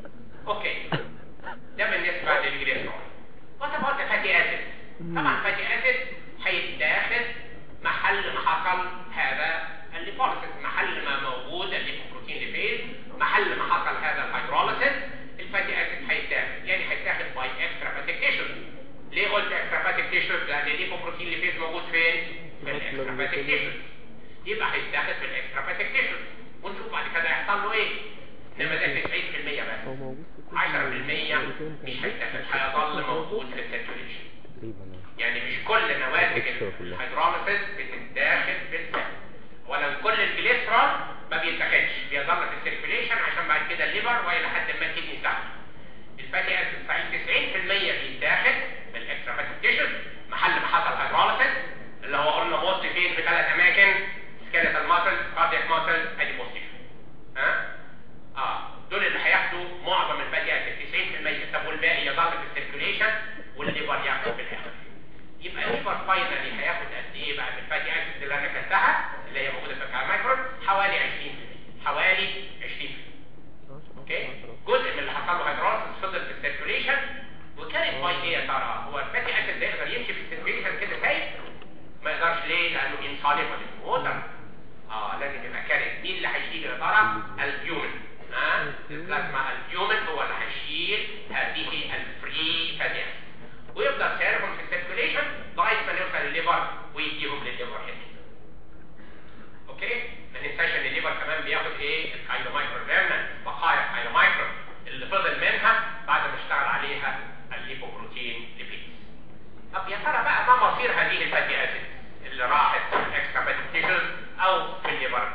اوكي ده بالنسبة للجليسرول وطبعا فاتي اسيد طبعا فاتي اسيد هيتاخد محل ما حصل هذا الليبوليسيس محل ما موجود الليبوبروتين ليبيز محل ما حصل هذا الهيدروليسيس الفاتي اسيد هيتاخد يعني هيتاخد باي اكسترا فاتيك تيشوز ليه قلت اكسترا فاتيك تيشوز لان الليبوبروتين ليبيز موجود فين في الاكسترا فاتيك تيشوز يبقى هيتاخد في الاكسترا فاتيك تيشوز ونشوف بعد كده هيحصل له ايه انما ده 90% هو بس موجود في كل 10% الأماكن مش كان هيتاخد هيظل موجود في السيركيوليشن تقريبا آه. يعني مش كل نواتج الإكسترا كلها. الهيدروليسيس بتتاخد بالفم ولا كل الجليسرول ما بيتاخدش بيظل في السيركيوليشن عشان بعد كده الليفر والى حد ما الكدني تحت الفاتي اسيد صحيح 90% بيتاخد بالاكسترا فاتي تيشوز محل ما حصل هيدروليسيس اللي هو قلنا موست فين في ثلاث اماكن سكيلتال ماسلز كاردياك ماسلز ادي موست ها اه دول اللي هياخدوا معظم الفاتي اسيد 90% طب والباقي يظل في السيركيوليشن والليفر ياخده في الاخر يبقى الليفر فاينلي هياخد قد ايه بقى من الفاتي اسيد اللي انا كلتها اللي هي موجوده في الكارمايكرون حوالي 20% حوالي 20% اوكي جزء من اللي حصل له هيدروليسيس فضل في السيركيوليشن وكانت باي ايه يا ترى هو الفاتي اسيد ده يقدر يمشي في السيركيوليشن كده سايب ما يقدرش ليه لانه انسوليبل ووتر اه لازم يبقى كارث مين اللي هيشيل يا ترى البيومن ها البلازما البيومن هو اللي هيشيل هذه الفري فاتي اسيد ويفضل سعرهم في السيركيوليشن لغايه ما نوصل للليفر ويديهم للليفر هنا اوكي ما ننساش ان الليفر كمان بياخد ايه الكايلومايكرون ريمنت بقايا الكايلومايكرون اللي فضل منها بعد ما اشتغل عليها الليبوبروتين ليبيدز طب يا ترى بقى ما مصير هذه الفاتي اسيد اللي راحت في الاكسترا فاتي تيشوز او في الليفر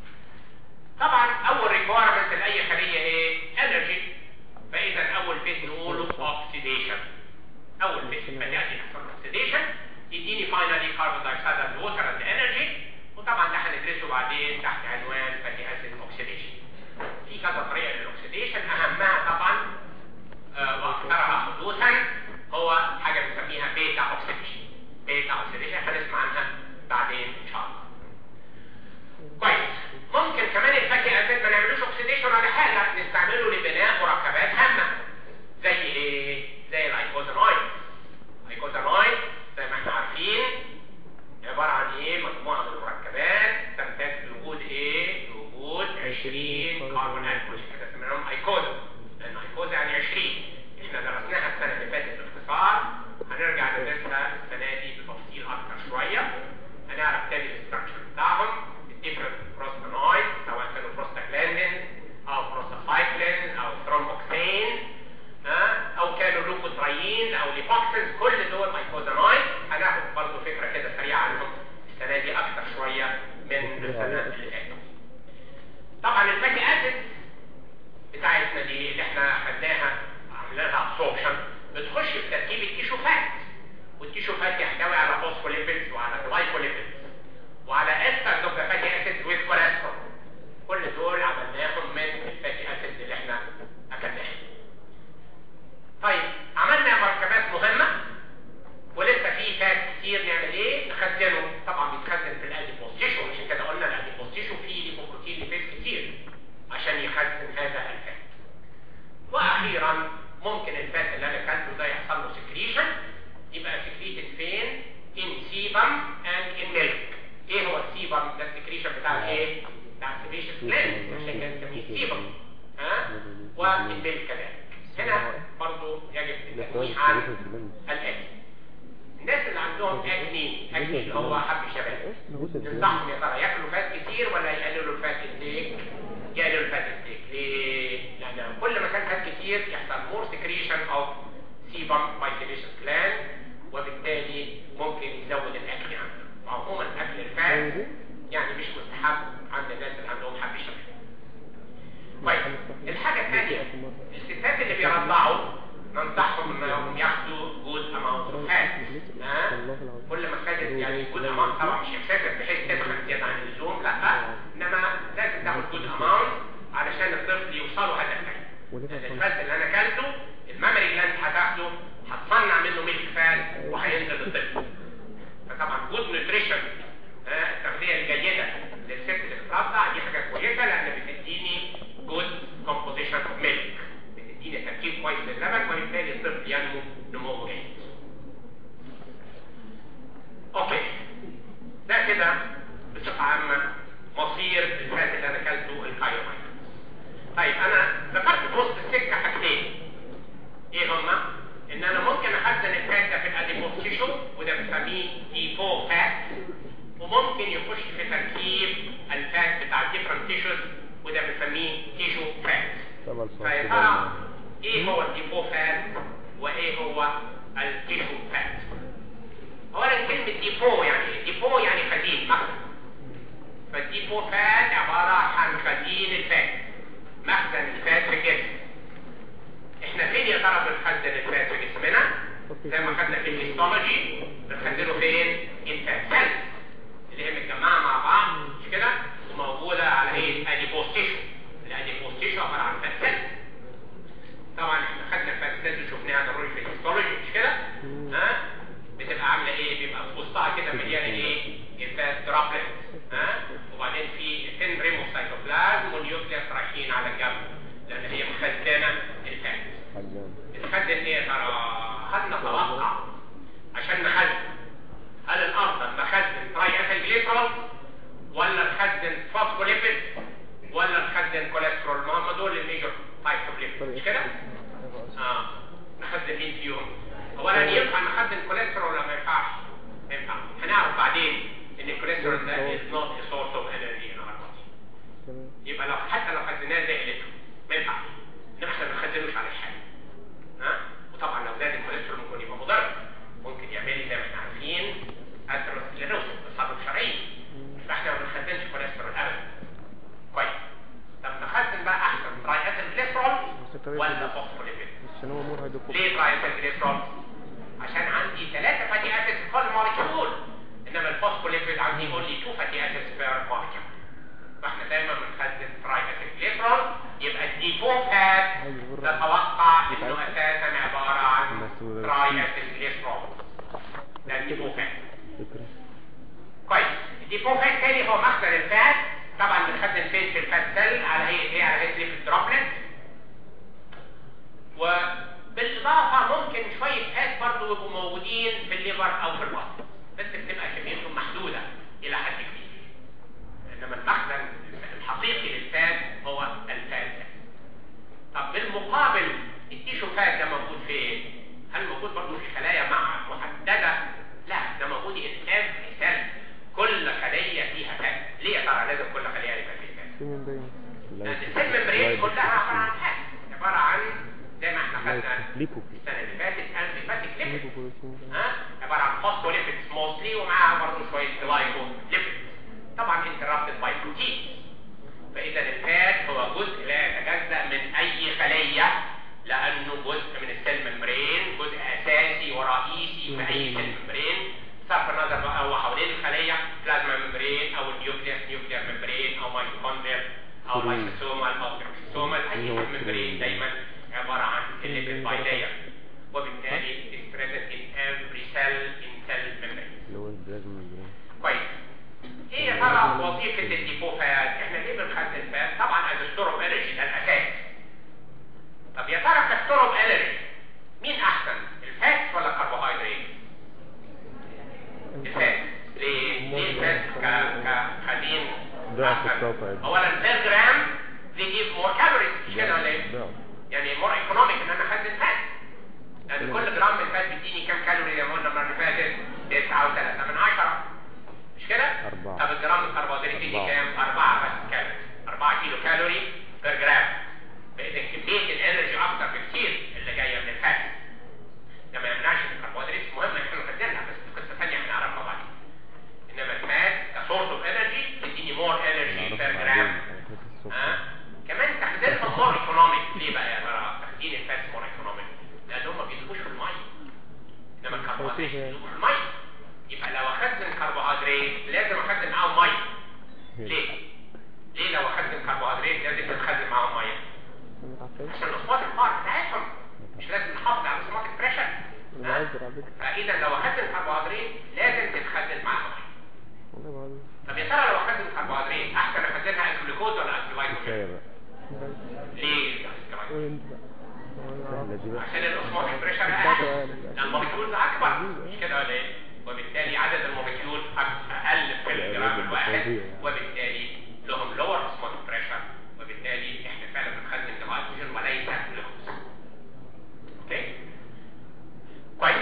طبعا اول ريكويرمنت لاي خليه ايه انرجي فاذا اول فيز نقوله اوكسيديشن اول فيز فاتي اسيد اوكسيديشن يديني فاينالي كاربون دايوكسيد اند ووتر اند انرجي وطبعا ده هندرسه بعدين تحت عنوان فاتي اسيد اوكسيديشن في كذا طريقه للاكسيديشن اهمها طبعا آه، واكثرها حدوثا هو حاجه بنسميها بيتا اوكسيديشن بيتا اوكسيديشن هنسمع عنها بعدين ان شاء الله كويس ممكن كمان الفاتي اسيد ما نعملوش اوكسيديشن ولا حاجه نستعمله لبناء مركبات هامه زي ايه زي الايكوزانويد الايكوزانويد زي ما احنا عارفين عباره عن ايه مجموعه من المركبات تمتاز بوجود ايه بوجود 20 كربون اتوم عشان كده سميناهم ايكوزا لان ايكوزا يعني 20 احنا درسناها السنه اللي فاتت باختصار هنرجع ندرسها ايه بتاع السبيشال جلاند عشان كده نسميه سيبم ها والبيل كذلك هنا برضو يجب التنويه عن الاكل الناس اللي عندهم اكني اكني اللي هو حب الشباب تنصحهم يا ترى ياكلوا فات كتير ولا يقللوا الفات ستيك يقللوا الفات ستيك ليه لان كل ما كان فات كتير يحصل مور سكريشن اوف سيبم باي سيبيشن جلاند وبالتالي ممكن يزود الاكل عنده وعموما اكل الفات يعني مش مستحب عند الناس اللي عندهم حب الشباب طيب الحاجة الثانية الستات اللي بيرضعوا ننصحهم انهم ياخدوا جود اماونت اوف فات كل ما خدت يعني جود اماونت طبعا مش اكسسيف بحيث تدخل زيادة عن اللزوم لا انما لازم تاخد جود اماونت علشان الطفل يوصلوا هذا الفات الفات اللي انا اكلته المامري جلاند هتاخده هتصنع منه ميلك فات وهينزل الطفل فطبعا جود نيوتريشن التغذية الجيدة للست اللي بترضع دي حاجة كويسة لان بتديني good composition of milk بتديني تركيب كويس للبن وبالتالي الطفل ينمو نمو جيد اوكي ده كده بصفة عامة مصير الفات اللي انا اكلته الكايومايت طيب انا ذكرت في وسط السكة حاجتين ايه هما ان انا ممكن اخزن الفات ده في الاديبوس تيشو وده بنسميه ديبو فات وممكن يخش في تركيب الفات بتاع الديفرنت تيشوز وده بنسميه تيشو فات فيا ترى ايه هو الديبو فات وايه هو التيشو فات اولا كلمة ديبو يعني ايه ديبو يعني خزين مخزن فالديبو فات عبارة عن خزين الفات مخزن الفات في الجسم احنا فين يا ترى بنخزن الفات في جسمنا زي ما خدنا في الهيستولوجي بنخزنه فين الفات سيلز اللي هي متجمعة مع بعض مش كده وموجودة على ايه اديبوس تيشو الاديبوس تيشو عبارة عن فات سيلز طبعا احنا خدنا الفات سيلز وشفناها ضروري في الهيستولوجي مش كده ها بتبقى عاملة ايه بيبقى في وسطها كده مليانة ايه الفات درابلت ها وبعدين في تن ريمو سايتوبلازم والنيوكليس رايحين على الجنب لان هي مخزنة الفات بتخزن ايه يا ترى هل نتوقع عشان نخزن هل الافضل نخزن تراي اسيل جليسرول ولا نخزن فوسفوليبيد ولا نخزن كوليسترول ما هم دول الميجر تايبس اوف ليبيد مش كده اه نخزن مين فيهم اولا ينفع نخزن كوليسترول ولا ما ينفعش ما ينفعش هنعرف بعدين ان الكوليسترول ده is not a source of energy in our body يبقى لو حتى لو خزناه زي الكترون ما ينفعش انما احنا ما بنخزنوش على الحال ها وطبعا لو زاد الكوليسترول ممكن يبقى مضر ممكن يعمل لي زي ما احنا عارفين اثيروسكليروسيس تصرف شرايين فاحنا ما بنخزنش كوليسترول ابدا كويس طب نخزن بقى احسن تراي اسيد جليسرول ولا فوسفوليبيد عشان هو مور هيدروكوب ليه تراي اسيد جليسرول عشان عندي ثلاثة فاتي اسيدز في كل موليكيول انما الفوسفوليبيد عندي اونلي تو فاتي اسيدز بير موليكيول فاحنا دايما بنخزن تراي اسيد جليسرول يبقى الديبو فات نتوقع انه اساسا عبارة عن تراي اسيد جليسرول ده الديبو فات كويس الديبو فات تاني هو مخزن الفات طبعا بنخزن فين في الفات سيل على هيئه ايه على هيئه ليفت دروبلت وبالاضافه ممكن شويه فات برضه يبقوا موجودين في الليفر او في البطن بس بتبقى كميتهم محدوده الى حد كبير انما المخزن الحقيقي للفات هو الفات طب بالمقابل التيشو فات ده موجود فين هل موجود برضه في خلايا مع محدده لا ده موجود in every cell كل خليه فيها فات ليه يا ترى لازم كل خليه يبقى فيها فات سيمين باين لان السيل ممبرين كلها عباره عن فات عباره عن زي ما احنا خدنا ليبو السنه اللي فاتت انتيباتيك ليبو ليبيد بروتين ها عباره عن فوسفوليبيدز موستلي ومعاها برضه شويه جلايكو ليبيدز طبعا انترابتد باي بروتين فاذا الفات هو جزء لا يتجزا من اي خليه لانه جزء من السيل ممبرين جزء اساسي ورئيسي في اي سيل ممبرين صرف النظر بقى هو حوالين الخليه بلازما ممبرين او النيوكليوس نيوكلير ممبرين او ميتوكوندريا او لايسوسومال او بيروكسومال اي سيل ممبرين دايما عباره عن الليبيد باي لاير وبالتالي is present in every cell in cell membrane اللي هو البلازما الجرام كويس ايه يا ترى وظيفه الديبوفات احنا ليه بنخزن فات طبعا از ستور اوف انرجي ده الاساس طب يا ترى كستور اوف انرجي مين احسن الفات ولا الكربوهيدرات كربوهيدرات هيشوف يعني. يدوب في الميه يبقى لو اخزن كربوهيدرات لازم اخزن معاهم ميه ليه؟ ليه لو اخزن كربوهيدرات لازم تتخزن معاهم ميه؟ ما تعرفش عشان الاصوات البار بتاعتهم مش لازم نحافظ على اوزماتيك بريشر انا عايز على فكره فاذا لو اخزن كربوهيدرات لازم تتخزن معاهم ميه والله بعد طب يا ترى لو اخزن كربوهيدرات احسن اخزنها الجلوكوز ولا الجلايكوجين؟ كفايه بقى ليه الجلايكوجين؟ قول انت بقى سهله دي بقى عشان الاوزماتيك بريشر بتاعته اقل يعني. الموليكيولز اكبر مش كده ولا ايه وبالتالي عدد الموليكيولز أك- اقل في الجرام الواحد وبالتالي لهم لور اوزماتيك بريشر وبالتالي احنا فعلا بنخزن جلايكوجين وليس جلوكوز اوكي كويس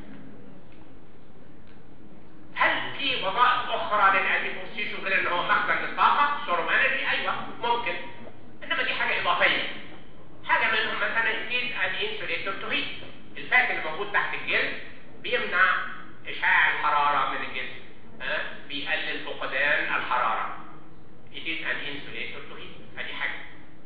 هل في وظائف اخرى للاديبوسيشن غير ان هو مخزن للطاقه سورم انرجي ايوه ممكن انما دي حاجه اضافيه حاجه منهم مثلا يزيد الانسوليتور تو هيت الفات اللي موجود تحت الجلد بيمنع اشعاع الحراره من الجسم ها بيقلل فقدان الحراره يزيد الانسوليتور تو هيت ادي حاجه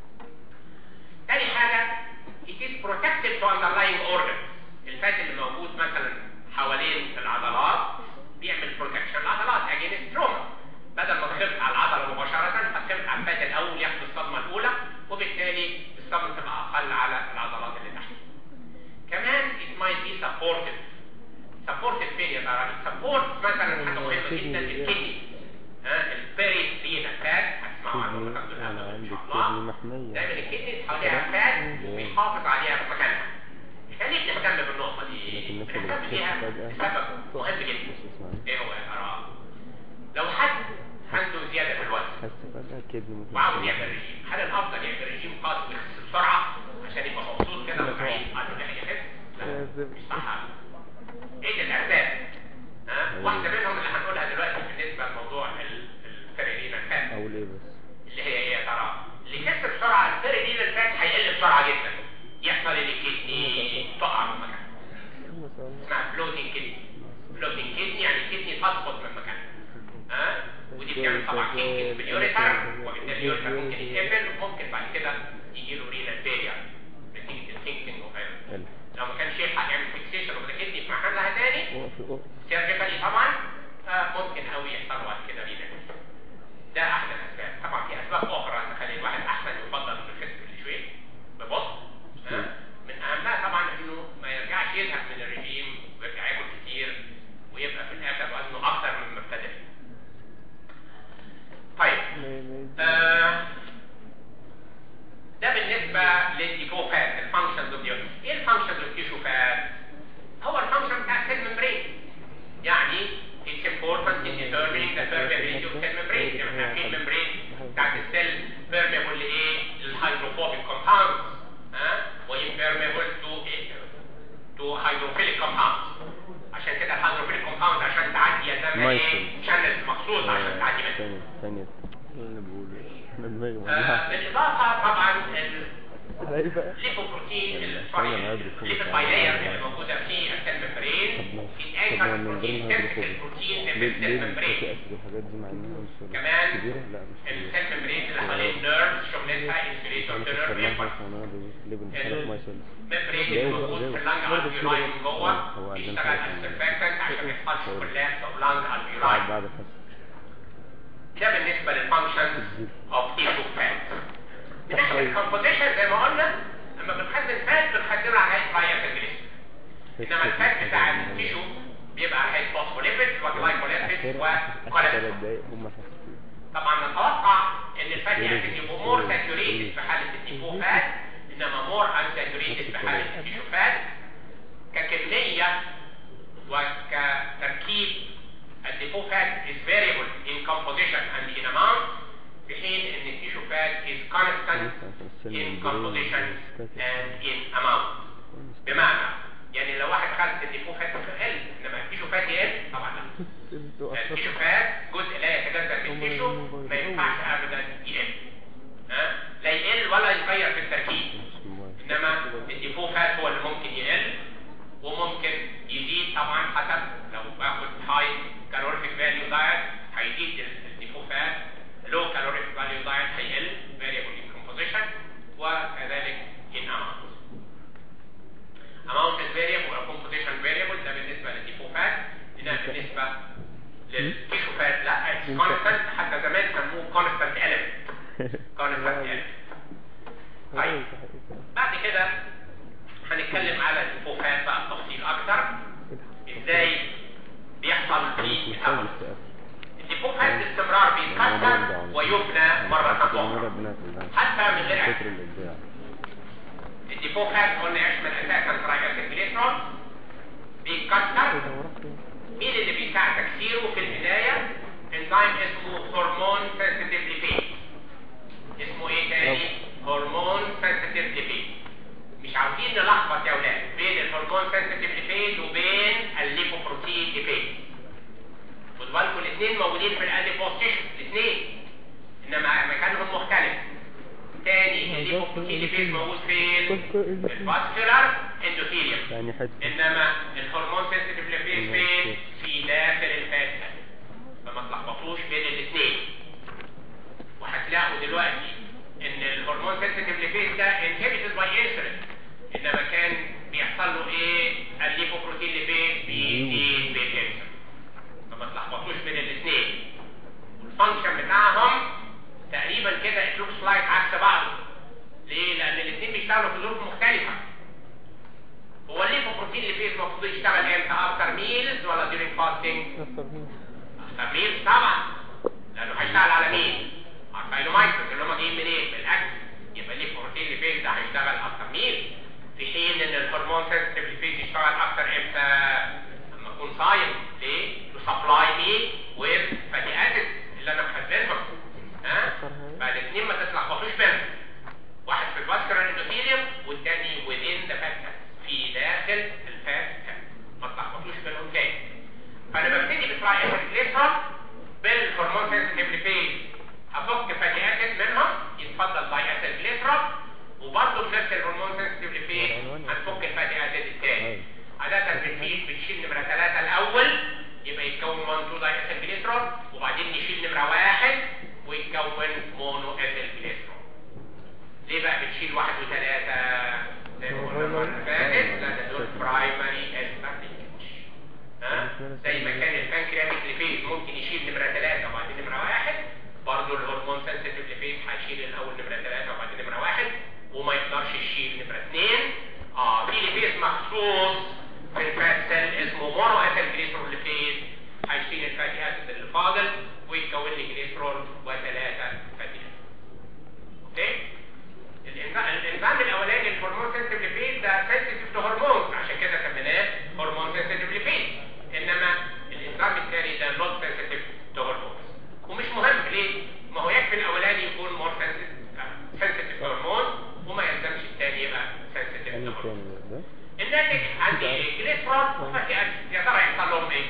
تاني حاجه it is protective to underlying organs الفات اللي موجود مثلا حوالين العضلات بيعمل بروتكشن العضلات against trauma بدل ما تخبط على العضله مباشره فتخبط على الفات الاول ياخد الصدمه الاولى وبالتالي الصدمه تبقى اقل على العضلات اللي تحت كمان it might be supportive supportive failure ترى support مثلا حاجه مهمه جدا الكدني ها البيري رينا فات هتسمعوا عنه كدني الكلام ده انا ان عندي شاء كدني الله محميه دايما الكدني حواليها فات وبيحافظ عليها في مكانها احنا ليه بنهتم بالنقطه دي؟ لكن الناس اللي بنهتم بتخف بيها فجأة لسبب مهم جدا بص اسمعني ايه هو يا ترى؟ لو حد عنده زياده في الوزن حاسس فجأة كدني ممكن وعاوز يحصل يعمل رجيم هل الافضل يعمل رجيم قاسي ويخس بسرعه عشان يبقى مبسوط كده وسعيد قالوا لا يخس يا لا زفت. مش صح ايه الاسباب ها واحده منهم اللي هنقولها دلوقتي بالنسبه لموضوع الفريرين الفات اقول ايه بس اللي هي ايه يا ترى اللي يخس بسرعه الفريرين الفات هيقل بسرعه جدا يحصل ان الكدني تقع من مكانها ما شاء الله اسمها فلوتنج كدني فلوتنج كدني يعني الكدني تسقط من مكانها ها ودي بتعمل طبعا كينج في اليوريتر وبالتالي اليوريتر ممكن يتقفل وممكن بعد كده يجي له رينال فيلير نتيجه الثينكينج وغيره حلو لو ما كانش يلحق يعمل فيكسيشن ولا كدني في محلها تاني وقف وقف سيرجيكالي طبعا آه، ممكن قوي يحصل بعد كده رينال ده احد الاسباب طبعا في اسباب اخرى تخلي الواحد احسن يفضل انه يخس كل شويه ببطء ها؟ من اهمها طبعا انه ما يرجعش يزهق من الرجيم ويرجع ياكل كتير ويبقى في الاخر وزنه اكتر مما ابتدى طيب ما ما آه، ده بالنسبه للديفو فات الفانكشنز اوف ايه الفانكشنز اوف تيشو فات هو الفانكشن بتاع السيل ممبرين يعني it's important in determining the permeability of cell membrane يعني احنا عارفين الممبرين بتاعت السيل permeable لايه للهيدروفوبيك compounds ها وimpermeable to to hydrophilic compounds عشان كده الهيدروفيليك compound عشان تعدي يا زلمه ايه Myosin. شانلز مخصوص عشان تعدي منها ثانية ثانية انا بقول انا دماغي آه، مولعة بالاضافه طبعا ال- ايه بقى الليبوبروتين أنا سوري عارف كل الليبوبايلير حاجة. اللي موجوده في السيل ممبرين طب ما- طب ما الانكر الممبرين بروتين هيدروفوبيك. تمسك البروتين ليه اللي في ليه السيل الفاتي ممبرين اسيد والحاجات دي مع انها مش كمان كبيرة لا مش كبيرة السيل ممبرين اللي حوالين النيرف شغلتها انسوليتور انا تيرنر فكرناها ريفر مثلا انا ليه بنخلق ماي سيلز ممبرين اللي جاوب- موجود جاوب. في اللانج برضه الفيولاي كده. من جوه هو عشان بيشتغل كده. as surfactant عشان ما يحصلش هو- كولابس اوف لانج بعد الفيولاي بعد الحس ده بالنسبه للفانكشنز اوف تيشو فات من ناحيه الكومبوزيشن زي ما قلنا لما بنخزن فات بنخزنه على هيئه بايوكاليست انما الفات بتاع التيشو بيبقى على هيئه فوسفوليبيدز وجلايكوليبيدز وكوليسترول ثلاث دقايق هم حاسين طبعا نتوقع ان الفات يعني يبقوا مور ساتوريتد في حاله الديفو فات انما مور انساتوريتد في حاله التيشو فات ككميه وكتركيب الديفو فات is variable in composition and in amount في حين ان التيشو فات is constant in composition and in amount بمعنى يعني لو واحد خد الديفو فات يقل انما التيشو فات يقل طبعا لا التيشو فات جزء لا يتجزأ من التيشو ما ينفعش ابدا يقل ها لا يقل ولا يتغير في التركيب انما الديفو فات هو اللي ممكن يقل وممكن يزيد طبعا حسب لو باخد هاي كالوريفيك فاليو دايت هيزيد الديفو فات لو كالوريفيك فاليو دايت هيقل variable in composition وكذلك in amount amount is variable or composition variable ده بالنسبه بالنسبه للتيشو فات لا كونستانت حتى زمان سموه كونستانت element كونستانت element طيب بعد كده هنتكلم على الفوفات بقى بتفصيل اكتر ازاي بيحصل مش في محتاج تحول استقاف الفوفات باستمرار بيتكسر ويبنى مرة أخرى ربنا يخليها حتى من غير شكر الابداع الديفوفات قلنا يشمل اساسا ترايجاسيد جليسرول بيتكسر مين اللي بيساعد تكسيره في البداية انزيم اسمه هرمون سنسيتيف ليبيد اسمه ايه تاني هرمون سنسيتيف ليبيد مش عاوزين نلخبط يا ولاد بين الهرمون سنسيتيف ليبيد وبين الليبوبروتين ليبيد خدوا بالكم الاثنين موجودين في الاديبوستيشن الاثنين انما مكانهم مختلف تاني الليبوبروتين ليبيد موجود فين الفاسكولار اندوثيليوم يعني حته انما الهرمون سنسيتيف ليبيد فين في داخل الفات فما تلخبطوش بين الاثنين وهتلاقوا دلوقتي ان الهرمون سنسيتيف ليبيد ده انهبيتد باي انسولين انما كان بيحصل له ايه الليبوبروتين ليبيد بيزيد بالانسولين فما تلخبطوش بين الاثنين والفانكشن بتاعهم تقريبا كده it looks like عكس بعضه ليه؟ لأن الاثنين بيشتغلوا في ظروف مختلفة هو الليبوبروتين ليبيد المفروض يشتغل امتى؟ افتر ميلز ولا during fasting؟ افتر ميلز طبعا لأنه هيشتغل على مين؟ على الفايلومايكروس اللي هم جايين منين؟ من الأكل يبقى الليبوبروتين ليبيد ده هيشتغل افتر ميلز في حين ان الهرمون سنسيتيف ليبيد يشتغل اكتر امتى؟ لما اكون صايم ليه؟ to supply me with fatty acids اللي انا مخزنهم ها؟ فالاثنين ما تتلخبطوش بينهم واحد في الفاسكولار اندوثيليوم والتاني within the fat cells في داخل الفات cells ما تلخبطوش بينهم تاني فانا ببتدي بتراي اسيد جليسرول بالهرمون سنسيتيف ليبيد افك فاتي اسيد منهم يتفضل باي اسيد جليسرول وبرضه بنفس الهرمون سنسيتيف ليبيد هنفك الفاتي اسيد التاني عادة بنشيل بنشيل نمرة ثلاثة الأول يبقى يتكون 1 2 داي اسيل جليسرول وبعدين نشيل نمرة واحد ويتكون مونو اسيل جليسرول ليه بقى بتشيل واحد وثلاثة زي ما قلنا المرة اللي فاتت لأن دول برايمري اسبرتيج ها زي ما كان البنكرياتيك ليبيد ممكن يشيل نمرة ثلاثة وبعدين نمرة واحد برضه الهرمون سنسيتيف ليبيد هيشيل الأول نمرة ثلاثة وبعدين نمرة واحد وما يقدرش يشيل نمرة اثنين اه في ليبيد مخصوص في الفات سيل اسمه مونو اسيل جليسرول ليبيد هيشيل الفاتي اسيد اللي فاضل ويتكون لي جليسرول وثلاثة فاتي اسيد اوكي الانزيم الانزيم الاولاني الهرمون سنسيتيف ليبيد ده سنسيتيف تو هرمون عشان كده سميناه هرمون سنسيتيف ليبيد انما الانزيم الثاني ده نوت سنسيتيف تو هرمون ومش مهم ليه ما هو يكفي الاولاني يكون مور سنسيتيف تو هرمون وما يلزمش الثاني يبقى سنسيتيف يعني تو هرمون الثاني ده الناتج عندي جليسرول وفاتي اسيد يا ترى يحصل لهم ايه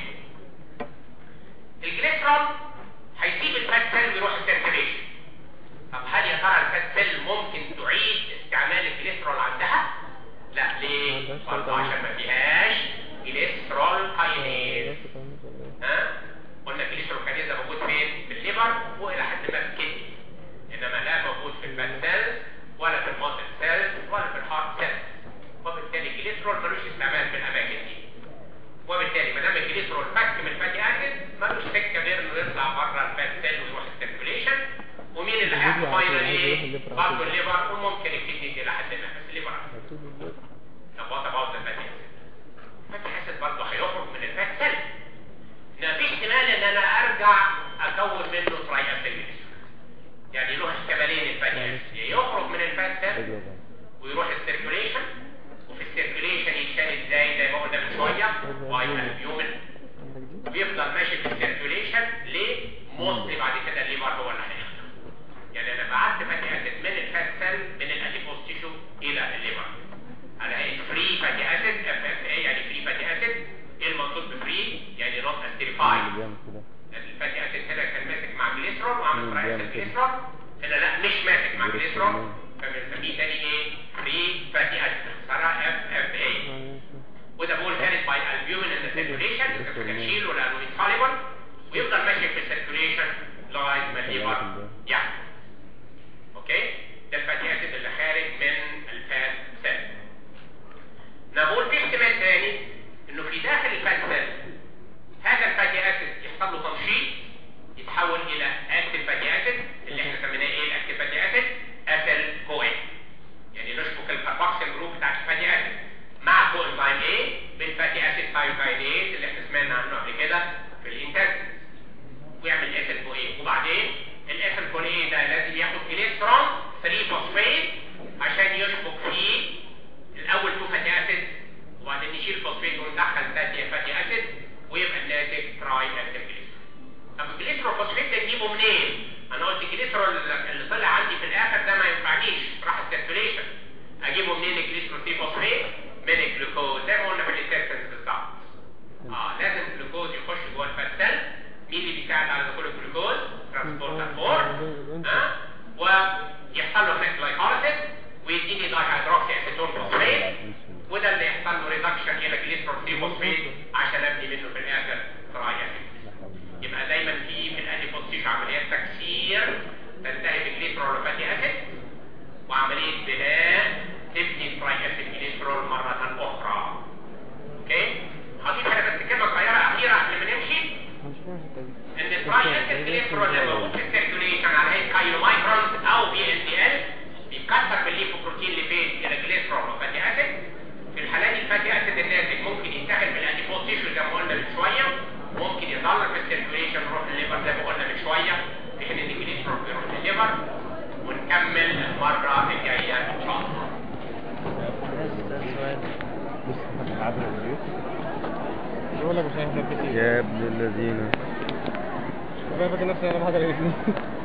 الجليسرول هيسيب الفات سيل ويروح السيركيليشن طب هل يا ترى الفات سيل ممكن تعيد استعمال الجليسرول عندها لا ليه برضه عشان ما فيهاش جليسرول كاينيز ها قلنا الجليسرول كاينيز ده موجود فين في الليفر والى حد ما في الكدني انما لا موجود في الفات سيلز ولا في الماسل سيلز ولا في الهارت سيلز وبالتالي الجليسرول ملوش استعمال في الاماكن دي وبالتالي ما دام الجليسرول فك من الفاتي اسيد ملوش سكه غير انه يطلع بره الفات سيل ويروح السيركيليشن ومين اللي هياخد فاينل ايه؟ برضه الليفر وممكن الكدني الى حد ما بس الليفر أكتر. طب وات اباوت الفاتي اسيد؟ الفاتي اسيد برضه هيخرج من الفات سيل ما فيش احتمال ان انا ارجع اكون منه تراي اسيد يعني له احتمالين الفاتي اسيد يا يخرج من الفات سيل رجل ده ويروح السيركوليشن وفي السيركوليشن يتشال ازاي زي ما قلنا من شويه باي البيومن ويفضل ماشي في السيركوليشن ليه؟ موستلي بعد كده الليفر هو اللي هياخده يعني انا بعت فاتي اسيد من الفات سيل من الاديبوس تيشو الى الليفر انا هي فري فاتي اسيد اف اف اي يعني فري فاتي اسيد ايه المقصود بفري؟ يعني نوت اللي استيريفايد بيعمل كده الفاتي اسيد هنا كان ماسك مع جليسرول وعمل مين تراي بيعمل اسيد كده؟ جليسرول هنا لا مش ماسك مع جليسرول. جليسرول فبنسميه تاني ايه فري فاتي اسيد اختصارها اف اف اي وده بول كانت باي البيومين ان سيركيوليشن تشيله لانه انسوليبل ويفضل ماشي في السيركيوليشن لغايه ما الليفر يعمل اوكي ده الفاتي اسيد اللي خارج من الفات سيل نقول في احتمال تاني انه في داخل الفات سيل هذا سمعنا عنه قبل كده في الانتستين ويعمل اسيد كو ايه وبعدين الاسيد كو ايه ده لازم ياخد جليسرول 3 فوسفيت عشان يشبك فيه الاول تو فاتي اسيد وبعدين نشيل فوسفيت وندخل ثاني فاتي اسيد ويبقى الناتج تراي اسيد جليسرول طب الجليسرول فوسفيت ده نجيبه منين؟ انا قلت الجليسرول اللي طلع عندي في الاخر ده ما ينفعنيش راح السيركيوليشن اجيبه منين الجليسرول 3 فوسفيت؟ من الجلوكوز زي ما قلنا في الانتستنس بالظبط اه لازم الجلوكوز يخش جوه الفات سيل مين اللي بيساعد على دخول الجلوكوز ترانسبورتر 4 ها ويحصل له هناك جلايكوليسيس ويديني داي هيدروكسي اسيتون فوسفيت وده اللي يحصل له ريدكشن الى جليسرول 3 فوسفيت عشان ابني منه في الاخر تراي اسيد يبقى دايما في في الاديبوستيش عمليات تكسير تنتهي بجليسرول وفاتي اسيد وعمليه بناء تبني تراي اسيد جليسرول مره اخرى اوكي هضيف حاجه بس كلمه صغيره اخيره قبل ما نمشي ان التراي اسيد جليسرول لما موجود في السيركيوليشن على هيئه كايلومايكرونز او بي ان دي ال بيتكسر بالليفوبروتين لفين الى جليسرول وفاتي اسيد في الحالات دي الفاتي اسيد الناتج ممكن يتاخد بالانتيبوت تيشو زي ما قلنا من شويه ممكن يظل في السيركيوليشن يروح للليفر زي ما قلنا من شويه في حين ان الجليسرول بيروح للليفر ونكمل المره الجايه ان شاء الله بص هتلعبنا البيوت بقول لك مش هيحصل كتير يا ابن الذين بقى فاكر نفسي انا بحاجه الاثنين